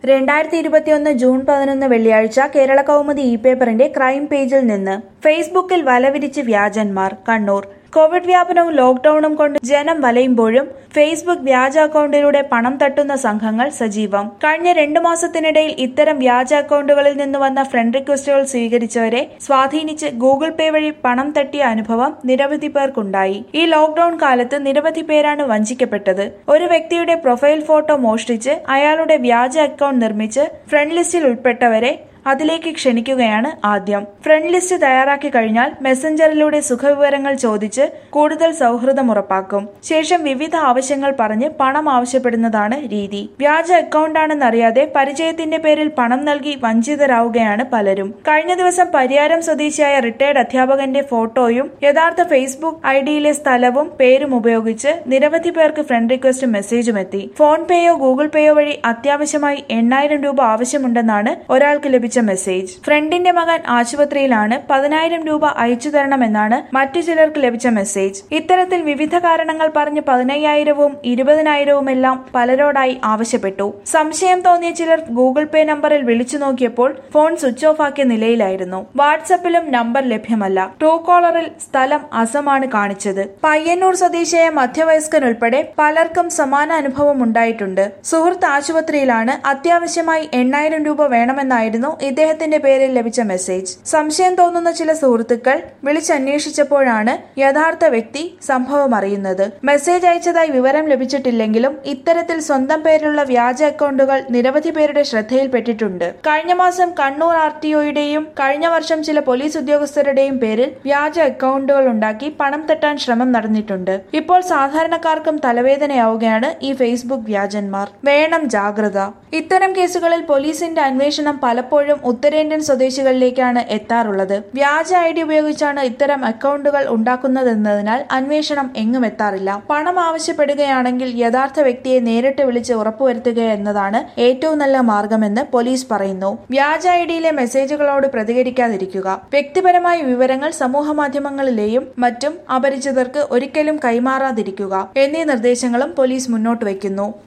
രണ്ടായിരത്തി ഇരുപത്തിയൊന്ന് ജൂൺ പതിനൊന്ന് വെള്ളിയാഴ്ച കേരള കൗമുദി ഇ പേപ്പറിന്റെ ക്രൈം പേജിൽ നിന്ന് ഫേസ്ബുക്കിൽ വലവിരിച്ച് വ്യാജന്മാർ കണ്ണൂർ കോവിഡ് വ്യാപനവും ലോക്ഡൌണും കൊണ്ട് ജനം വലയുമ്പോഴും ഫേസ്ബുക്ക് വ്യാജ അക്കൗണ്ടിലൂടെ പണം തട്ടുന്ന സംഘങ്ങൾ സജീവം കഴിഞ്ഞ രണ്ടു മാസത്തിനിടയിൽ ഇത്തരം വ്യാജ അക്കൗണ്ടുകളിൽ നിന്ന് വന്ന ഫ്രണ്ട് റിക്വസ്റ്റുകൾ സ്വീകരിച്ചവരെ സ്വാധീനിച്ച് ഗൂഗിൾ പേ വഴി പണം തട്ടിയ അനുഭവം നിരവധി പേർക്കുണ്ടായി ഈ ലോക്ഡൌൺ കാലത്ത് നിരവധി പേരാണ് വഞ്ചിക്കപ്പെട്ടത് ഒരു വ്യക്തിയുടെ പ്രൊഫൈൽ ഫോട്ടോ മോഷ്ടിച്ച് അയാളുടെ വ്യാജ അക്കൗണ്ട് നിർമ്മിച്ച് ഫ്രണ്ട് ലിസ്റ്റിൽ ഉൾപ്പെട്ടവരെ അതിലേക്ക് ക്ഷണിക്കുകയാണ് ആദ്യം ഫ്രണ്ട് ലിസ്റ്റ് തയ്യാറാക്കി കഴിഞ്ഞാൽ മെസ്സഞ്ചറിലൂടെ സുഖവിവരങ്ങൾ ചോദിച്ച് കൂടുതൽ സൗഹൃദം ഉറപ്പാക്കും ശേഷം വിവിധ ആവശ്യങ്ങൾ പറഞ്ഞ് പണം ആവശ്യപ്പെടുന്നതാണ് രീതി വ്യാജ അക്കൗണ്ടാണെന്നറിയാതെ പരിചയത്തിന്റെ പേരിൽ പണം നൽകി വഞ്ചിതരാവുകയാണ് പലരും കഴിഞ്ഞ ദിവസം പരിയാരം സ്വദേശിയായ റിട്ടയർഡ് അധ്യാപകന്റെ ഫോട്ടോയും യഥാർത്ഥ ഫേസ്ബുക്ക് ഐഡിയിലെ സ്ഥലവും പേരും ഉപയോഗിച്ച് നിരവധി പേർക്ക് ഫ്രണ്ട് റിക്വസ്റ്റും മെസ്സേജും എത്തി ഫോൺ പേയോ ഗൂഗിൾ പേയോ വഴി അത്യാവശ്യമായി എണ്ണായിരം രൂപ ആവശ്യമുണ്ടെന്നാണ് ഒരാൾക്ക് ലഭിച്ച മെസ്സേജ് ഫ്രണ്ടിന്റെ മകൻ ആശുപത്രിയിലാണ് പതിനായിരം രൂപ അയച്ചു തരണമെന്നാണ് മറ്റു ചിലർക്ക് ലഭിച്ച മെസ്സേജ് ഇത്തരത്തിൽ വിവിധ കാരണങ്ങൾ പറഞ്ഞ് പതിനയ്യായിരവും ഇരുപതിനായിരവും എല്ലാം പലരോടായി ആവശ്യപ്പെട്ടു സംശയം തോന്നിയ ചിലർ ഗൂഗിൾ പേ നമ്പറിൽ വിളിച്ചു നോക്കിയപ്പോൾ ഫോൺ സ്വിച്ച് ഓഫ് ആക്കിയ നിലയിലായിരുന്നു വാട്സപ്പിലും നമ്പർ ലഭ്യമല്ല ട്രൂ കോളറിൽ സ്ഥലം അസമാണ് കാണിച്ചത് പയ്യന്നൂർ സ്വദേശിയായ മധ്യവയസ്കൻ ഉൾപ്പെടെ പലർക്കും സമാന അനുഭവം ഉണ്ടായിട്ടുണ്ട് സുഹൃത്ത് ആശുപത്രിയിലാണ് അത്യാവശ്യമായി എണ്ണായിരം രൂപ വേണമെന്നായിരുന്നു ഇദ്ദേഹത്തിന്റെ പേരിൽ ലഭിച്ച മെസ്സേജ് സംശയം തോന്നുന്ന ചില സുഹൃത്തുക്കൾ വിളിച്ചന്വേഷിച്ചപ്പോഴാണ് യഥാർത്ഥ വ്യക്തി സംഭവം അറിയുന്നത് മെസ്സേജ് അയച്ചതായി വിവരം ലഭിച്ചിട്ടില്ലെങ്കിലും ഇത്തരത്തിൽ സ്വന്തം പേരിലുള്ള വ്യാജ അക്കൗണ്ടുകൾ നിരവധി പേരുടെ ശ്രദ്ധയിൽപ്പെട്ടിട്ടുണ്ട് കഴിഞ്ഞ മാസം കണ്ണൂർ ആർ ടി ഒയുടെയും കഴിഞ്ഞ വർഷം ചില പോലീസ് ഉദ്യോഗസ്ഥരുടെയും പേരിൽ വ്യാജ അക്കൗണ്ടുകൾ ഉണ്ടാക്കി പണം തട്ടാൻ ശ്രമം നടന്നിട്ടുണ്ട് ഇപ്പോൾ സാധാരണക്കാർക്കും തലവേദനയാവുകയാണ് ഈ ഫേസ്ബുക്ക് വ്യാജന്മാർ വേണം ജാഗ്രത ഇത്തരം കേസുകളിൽ പോലീസിന്റെ അന്വേഷണം പലപ്പോഴും ഉത്തരേന്ത്യൻ സ്വദേശികളിലേക്കാണ് എത്താറുള്ളത് വ്യാജ ഐ ഡി ഉപയോഗിച്ചാണ് ഇത്തരം അക്കൗണ്ടുകൾ ഉണ്ടാക്കുന്നതെന്നതിനാൽ അന്വേഷണം എങ്ങും എത്താറില്ല പണം ആവശ്യപ്പെടുകയാണെങ്കിൽ യഥാർത്ഥ വ്യക്തിയെ നേരിട്ട് വിളിച്ച് ഉറപ്പുവരുത്തുക എന്നതാണ് ഏറ്റവും നല്ല മാർഗമെന്ന് പോലീസ് പറയുന്നു വ്യാജ ഐ ഡിയിലെ മെസ്സേജുകളോട് പ്രതികരിക്കാതിരിക്കുക വ്യക്തിപരമായ വിവരങ്ങൾ സമൂഹ മാധ്യമങ്ങളിലെയും മറ്റും അപരിചിതർക്ക് ഒരിക്കലും കൈമാറാതിരിക്കുക എന്നീ നിർദ്ദേശങ്ങളും പോലീസ് മുന്നോട്ട് വയ്ക്കുന്നു